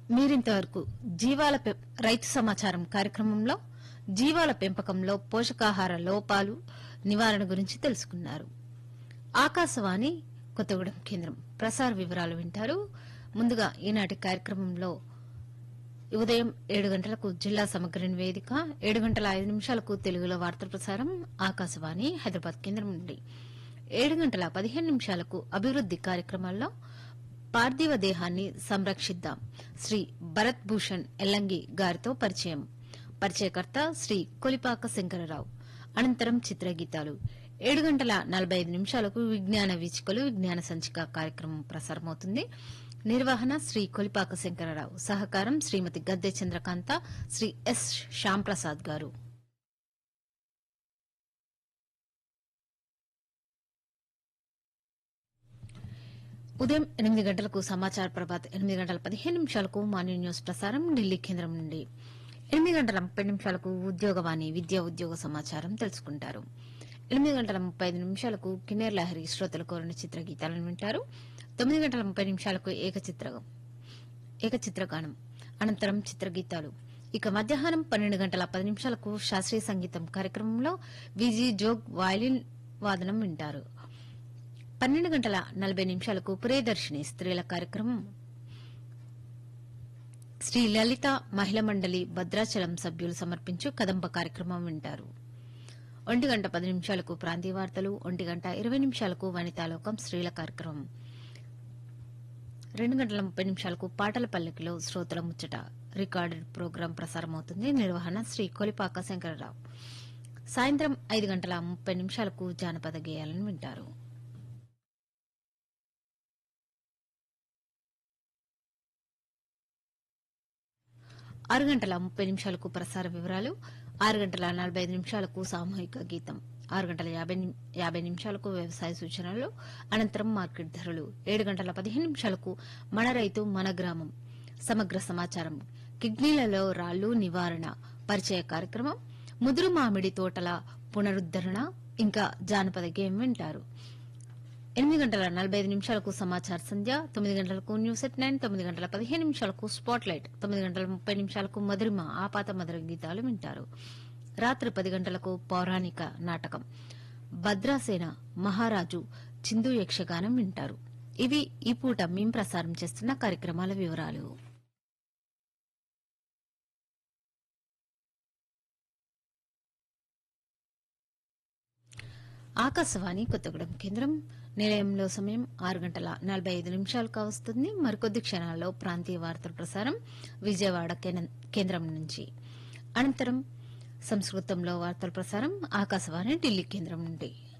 మీరింతవరకు జీవాల పె- రైతు సమాచారం కార్యక్రమంలో జీవాల పెంపకంలో పోషకాహార లోపాలు నివారణ గురించి తెలుసుకున్నారు ఆకాశవాణి కొత్తగూడెం కేంద్రం ప్రసార వివరాలు వింటారు ముందుగా ఈనాటి కార్యక్రమంలో ఉదయం ఏడు గంటలకు జిల్లా సమగ్ర నివేదిక ఏడు గంటల ఐదు నిమిషాలకు తెలుగులో వార్తల ప్రసారం ఆకాశవాణి హైదరాబాద్ కేంద్రం నుండి ఏడు గంటల పదిహేను నిమిషాలకు అభివృద్ది కార్యక్రమాల్లో పార్థివ దేహాన్ని సంరక్షిద్దాం శ్రీ భరత్ భూషణ్ ఎల్లంగి గారితో పరిచయం పరిచయకర్త శ్రీ కొలిపాక శంకరరావు అనంతరం చిత్రగీతాలు ఏడు గంటల నలభై ఐదు నిమిషాలకు విజ్ఞాన వీచికలు విజ్ఞాన సంచిక కార్యక్రమం ప్రసారమవుతుంది నిర్వహణ శ్రీ కొలిపాక శంకరరావు సహకారం శ్రీమతి గద్దె చంద్రకాంత శ్రీ ఎస్ శ్యాంప్రసాద్ గారు ఉదయం ఎనిమిది గంటలకు సమాచార ప్రభాత్ ఎనిమిది గంటల పదిహేను నిమిషాలకు మార్నింగ్ న్యూస్ ప్రసారం ఢిల్లీ కేంద్రం నుండి ఎనిమిది గంటల ముప్పై నిమిషాలకు ఉద్యోగవాణి విద్యా ఉద్యోగ సమాచారం తెలుసుకుంటారు ఎనిమిది గంటల ముప్పై ఐదు నిమిషాలకు కిన్నెర్ లహరి శ్రోతలు కోరిన చిత్ర గీతాలను వింటారు తొమ్మిది గంటల ముప్పై నిమిషాలకు ఏకచిత్ర ఏకచిత్రగానం అనంతరం చిత్రగీతాలు ఇక మధ్యాహ్నం పన్నెండు గంటల పది నిమిషాలకు శాస్త్రీయ సంగీతం కార్యక్రమంలో విజీ జోగ్ వయలిన్ వాదనం వింటారు పన్నెండు గంటల నలభై నిమిషాలకు ప్రియదర్శిని స్త్రీల కార్యక్రమం శ్రీ లలిత మహిళా మండలి భద్రాచలం సభ్యులు సమర్పించు కదంబ కార్యక్రమం వింటారు ఒంటి గంట పది నిమిషాలకు ప్రాంతీయ వార్తలు ఒంటి గంట ఇరవై నిమిషాలకు వనితాలోకం స్త్రీల కార్యక్రమం రెండు గంటల ముప్పై నిమిషాలకు పాటల పల్లకిలో శ్రోతల ముచ్చట రికార్డెడ్ ప్రోగ్రాం ప్రసారమవుతుంది నిర్వహణ శ్రీ కొలిపాక శంకరరావు సాయంత్రం ఐదు గంటల ముప్పై నిమిషాలకు జానపద గేయాలను వింటారు ఆరు గంటల ముప్పై నిమిషాలకు ప్రసార వివరాలు ఆరు గంటల నలభై ఐదు నిమిషాలకు సామూహిక గీతం ఆరు గంటల యాభై నిమి- యాభై నిమిషాలకు వ్యవసాయ సూచనలు అనంతరం మార్కెట్ ధరలు ఏడు గంటల పదిహేను నిమిషాలకు మన రైతు మన గ్రామం సమగ్ర సమాచారం కిడ్నీలలో రాళ్లు నివారణ పరిచయ కార్యక్రమం ముదురు మామిడి తోటల పునరుద్దరణ ఇంకా జానపద గేమ్ వింటారు ఎనిమిది గంటల నలభై ఐదు నిమిషాలకు సమాచార సంధ్య తొమ్మిది గంటలకు న్యూస్ ఎట్ నైన్ తొమ్మిది గంటల పదిహేను నిమిషాలకు స్పాట్ లైట్ తొమ్మిది గంటల ముప్పై నిమిషాలకు మధురిమ ఆపాత మధుర గీతాలు వింటారు రాత్రి పది గంటలకు పౌరాణిక నాటకం భద్రాసేన మహారాజు చిందు యక్షగానం వింటారు ఇవి ఈ పూట మేం ప్రసారం చేస్తున్న కార్యక్రమాల వివరాలు ఆకాశవాణి కొత్తగూడెం కేంద్రం నిలయంలో సమయం ఆరు గంటల నలభై ఐదు నిమిషాలు కావస్తుంది మరికొద్ది క్షణాల్లో ప్రాంతీయ వార్తల ప్రసారం విజయవాడ కేన- కేంద్రం నుంచి అనంతరం సంస్కృతంలో వార్తల ప్రసారం ఆకాశవాణి ఢిల్లీ కేంద్రం నుండి